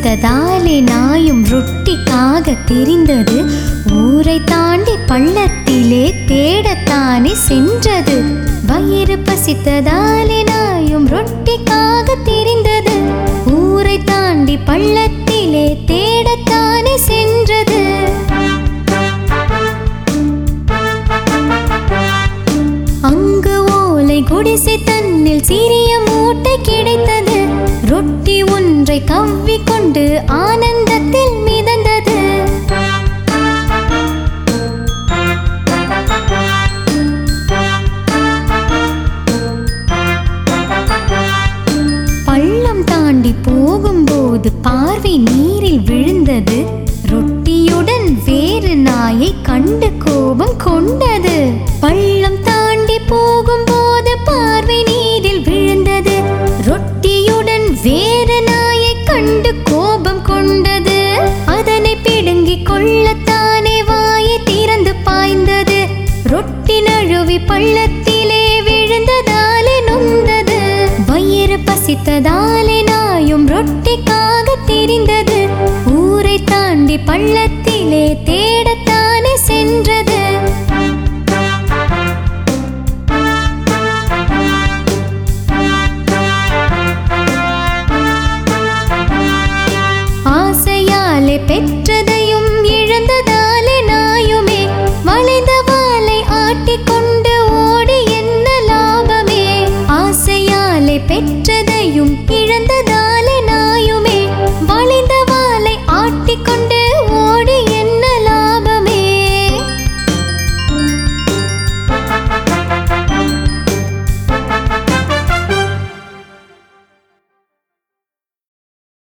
பசித்ததாலே நாயும் ரொட்டிக்காக தெரிந்தது ஊரை தாண்டி பள்ளத்திலே தேடத்தானே சென்றது வயிறு பசித்ததாலே நாயும் ரொட்டிக்காக தெரிந்தது ஊரை தாண்டி பள்ளத்திலே தேடத்தானே சென்றது அங்கு ஓலை குடிசை தன்னில் சிறிய மூட்டை கிடைத்தது ரொட்டி ஒன்றை கவ்விக்கொண்டு ஆனந்தத்தில் மிதந்தது பள்ளம் தாண்டி போகும்போது பார்வை நீரில் விழுந்தது ரொட்டியுடன் வேறு நாயை கண்டு கோபம் கொண்டது பள்ளம் தாண்டி போகும்போது பார்வை நீரில் விழுந்தது ரொட்டியுடன் வேறு நாயை கண்டு கோபம் கொண்டது அதனை பிடுங்கிக் கொள்ளத்தானே வாயை திறந்து பாய்ந்தது ரொட்டி நழுவி பள்ளத்திலே விழுந்ததாலே நொந்தது வயிறு பசித்ததாலே நாயும் ரொட்டிக்காக தெரிந்தது ஊரை தாண்டி பள்ளத்திலே தேடத்தானே சென்றது ஆசையாலே பெற்றதை